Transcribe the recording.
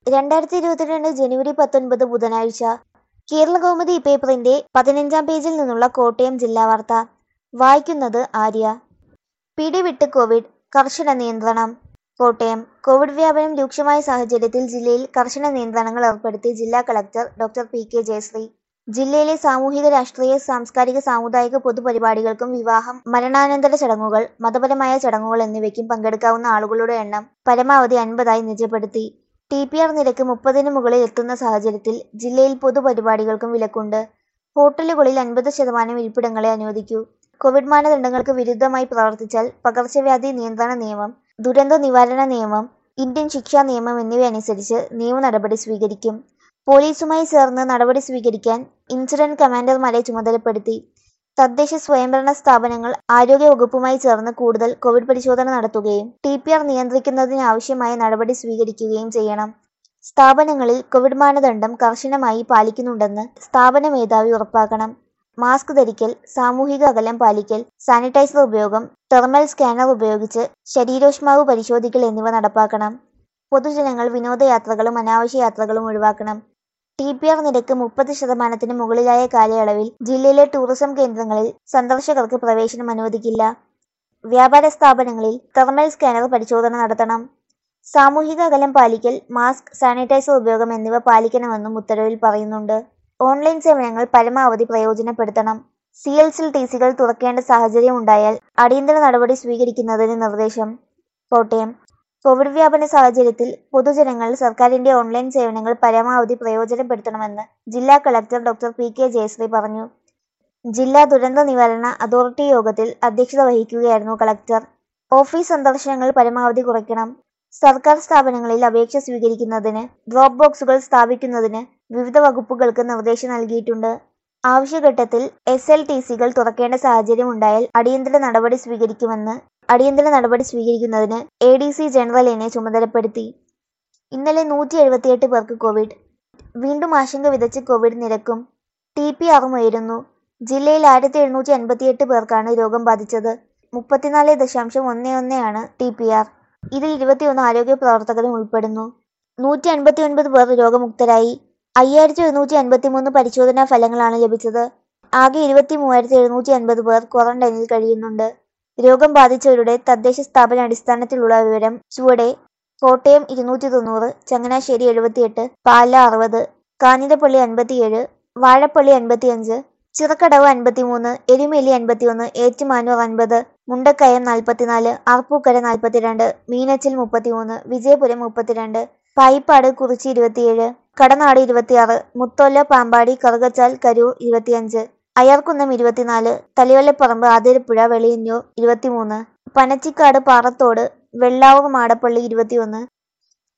രണ്ടായിരത്തി ഇരുപത്തിരണ്ട് ജനുവരി പത്തൊൻപത് ബുധനാഴ്ച കേരളകൗമുദി പേപ്പറിന്റെ പതിനഞ്ചാം പേജിൽ നിന്നുള്ള കോട്ടയം ജില്ലാ വാർത്ത വായിക്കുന്നത് ആര്യ പിടിവിട്ട് കോവിഡ് കർശന നിയന്ത്രണം കോട്ടയം കോവിഡ് വ്യാപനം രൂക്ഷമായ സാഹചര്യത്തിൽ ജില്ലയിൽ കർശന നിയന്ത്രണങ്ങൾ ഏർപ്പെടുത്തി ജില്ലാ collector doctor P K Jayashree ജില്ലയിലെ സാമൂഹിക രാഷ്ട്രീയ സാംസ്കാരിക സാമുദായിക പൊതുപരിപാടികൾക്കും വിവാഹം മരണാനന്തര ചടങ്ങുകൾ മതപരമായ ചടങ്ങുകൾ എന്നിവയ്ക്കും പങ്കെടുക്കാവുന്ന ആളുകളുടെ എണ്ണം പരമാവധി അൻപതായി നിജപ്പെടുത്തി ടി പി ആർ നിരക്ക് മുപ്പതിന് മുകളിൽ എത്തുന്ന സാഹചര്യത്തിൽ ജില്ലയിൽ പൊതുപരിപാടികൾക്കും വിലക്കുണ്ട് ഹോട്ടലുകളിൽ അൻപത് ശതമാനം ഇരിപ്പിടങ്ങളെ അനുവദിക്കൂ കോവിഡ് മാനദണ്ഡങ്ങൾക്ക് വിരുദ്ധമായി പ്രവർത്തിച്ചാൽ പകർച്ചവ്യാധി നിയന്ത്രണ നിയമം ദുരന്ത നിവാരണ നിയമം ഇന്ത്യൻ ശിക്ഷാ നിയമം എന്നിവ അനുസരിച്ച് നിയമ നടപടി സ്വീകരിക്കും പോലീസുമായി ചേർന്ന് നടപടി സ്വീകരിക്കാൻ ഇൻസിഡന്റ് കമാൻഡർമാരെ ചുമതലപ്പെടുത്തി തദ്ദേശ സ്വയംഭരണ സ്ഥാപനങ്ങൾ ആരോഗ്യ വകുപ്പുമായി ചേർന്ന് കൂടുതൽ കോവിഡ് പരിശോധന നടത്തുകയും ടി പി ആർ നിയന്ത്രിക്കുന്നതിനാവശ്യമായ നടപടി സ്വീകരിക്കുകയും ചെയ്യണം സ്ഥാപനങ്ങളിൽ കോവിഡ് മാനദണ്ഡം കർശനമായി പാലിക്കുന്നുണ്ടെന്ന് സ്ഥാപന മേധാവി ഉറപ്പാക്കണം മാസ്ക് ധരിക്കൽ സാമൂഹിക അകലം പാലിക്കൽ സാനിറ്റൈസർ ഉപയോഗം തെർമൽ സ്കാനർ ഉപയോഗിച്ച് ശരീരോഷ്മാവ് പരിശോധിക്കൽ എന്നിവ നടപ്പാക്കണം പൊതുജനങ്ങൾ വിനോദയാത്രകളും അനാവശ്യ യാത്രകളും ഒഴിവാക്കണം ടി പി ആർ നിരക്ക് മുപ്പത് ശതമാനത്തിന് മുകളിലായ കാലയളവിൽ ജില്ലയിലെ ടൂറിസം കേന്ദ്രങ്ങളിൽ സന്ദർശകർക്ക് പ്രവേശനം അനുവദിക്കില്ല വ്യാപാര സ്ഥാപനങ്ങളിൽ തെർമൽ സ്കാനർ പരിശോധന നടത്തണം സാമൂഹിക അകലം പാലിക്കൽ മാസ്ക് സാനിറ്റൈസർ ഉപയോഗം എന്നിവ പാലിക്കണമെന്നും ഉത്തരവിൽ പറയുന്നുണ്ട് ഓൺലൈൻ സേവനങ്ങൾ പരമാവധി പ്രയോജനപ്പെടുത്തണം സി എൽ സിൽ ടി സികൾ തുറക്കേണ്ട സാഹചര്യം ഉണ്ടായാൽ അടിയന്തര നടപടി സ്വീകരിക്കുന്നതിന് നിർദ്ദേശം കോട്ടയം കോവിഡ് വ്യാപന സാഹചര്യത്തിൽ പൊതുജനങ്ങൾ സർക്കാരിന്റെ ഓൺലൈൻ സേവനങ്ങൾ പരമാവധി പ്രയോജനപ്പെടുത്തണമെന്ന് ജില്ലാ collector doctor P K Jayashree പറഞ്ഞു ജില്ലാ ദുരന്ത നിവാരണ അതോറിറ്റി യോഗത്തിൽ അധ്യക്ഷത വഹിക്കുകയായിരുന്നു കളക്ടർ ഓഫീസ് സന്ദർശനങ്ങൾ പരമാവധി കുറയ്ക്കണം സർക്കാർ സ്ഥാപനങ്ങളിൽ അപേക്ഷ സ്വീകരിക്കുന്നതിന് ഡ്രോപ്പ് ബോക്സുകൾ സ്ഥാപിക്കുന്നതിന് വിവിധ വകുപ്പുകൾക്ക് നിർദ്ദേശം നൽകിയിട്ടുണ്ട് ആവശ്യഘട്ടത്തിൽ എസ് എൽ ടി സികൾ തുറക്കേണ്ട സാഹചര്യം ഉണ്ടായാൽ അടിയന്തര നടപടി സ്വീകരിക്കുമെന്ന് അടിയന്തര നടപടി സ്വീകരിക്കുന്നതിന് എ ഡി സി ജനറലിനെ ചുമതലപ്പെടുത്തി ഇന്നലെ നൂറ്റി എഴുപത്തിയെട്ട് പേർക്ക് കോവിഡ് വീണ്ടും ആശങ്ക വിതച്ച് കോവിഡ് നിരക്കും ടി പി ആറും ഉയരുന്നു ജില്ലയിൽ ആയിരത്തി എഴുന്നൂറ്റി അൻപത്തിയെട്ട് പേർക്കാണ് രോഗം ബാധിച്ചത് മുപ്പത്തിനാല് ദശാംശം ഒന്ന് ഒന്നെയാണ് ടി പി ആർ ഇതിൽ ഇരുപത്തിയൊന്ന് ആരോഗ്യ പ്രവർത്തകരും ഉൾപ്പെടുന്നു നൂറ്റി അൻപത്തി ഒൻപത് പേർ രോഗമുക്തരായി അയ്യായിരത്തി എഴുന്നൂറ്റി അൻപത്തി മൂന്ന് പരിശോധനാ ഫലങ്ങളാണ് ലഭിച്ചത് ആകെ ഇരുപത്തി മൂവായിരത്തി എഴുന്നൂറ്റി അൻപത് പേർ ക്വാറന്റൈനിൽ കഴിയുന്നുണ്ട് രോഗം ബാധിച്ചവരുടെ തദ്ദേശ സ്ഥാപന അടിസ്ഥാനത്തിലുള്ള വിവരം ചുവടെ കോട്ടയം ഇരുന്നൂറ്റി തൊണ്ണൂറ് ചങ്ങനാശ്ശേരി എഴുപത്തിയെട്ട് പാല അറുപത് കാഞ്ഞിരപ്പള്ളി അൻപത്തിയേഴ് വാഴപ്പള്ളി അൻപത്തിയഞ്ച് ചിറക്കടവ് അൻപത്തിമൂന്ന് എരുമേലി അൻപത്തിയൊന്ന് ഏറ്റുമാനൂർ അൻപത് മുണ്ടക്കയം നാൽപ്പത്തിനാല് ആർപ്പൂക്കര നാൽപ്പത്തിരണ്ട് മീനച്ചിൽ മുപ്പത്തിമൂന്ന് വിജയപുരം മുപ്പത്തിരണ്ട് പായിപ്പാട് കുറിച്ചി ഇരുപത്തിയേഴ് കടനാട് ഇരുപത്തിയാറ് മുത്തോല പാമ്പാടി കറുകച്ചാൽ കരൂർ ഇരുപത്തിയഞ്ച് അയർക്കുന്നം ഇരുപത്തിനാല് തലയോലപ്പറമ്പ് ആതിരപ്പുഴ വെളിയന്നൂർ ഇരുപത്തിമൂന്ന് പനച്ചിക്കാട് പാറത്തോട് വെള്ളാവൂർ മാടപ്പള്ളി ഇരുപത്തിയൊന്ന്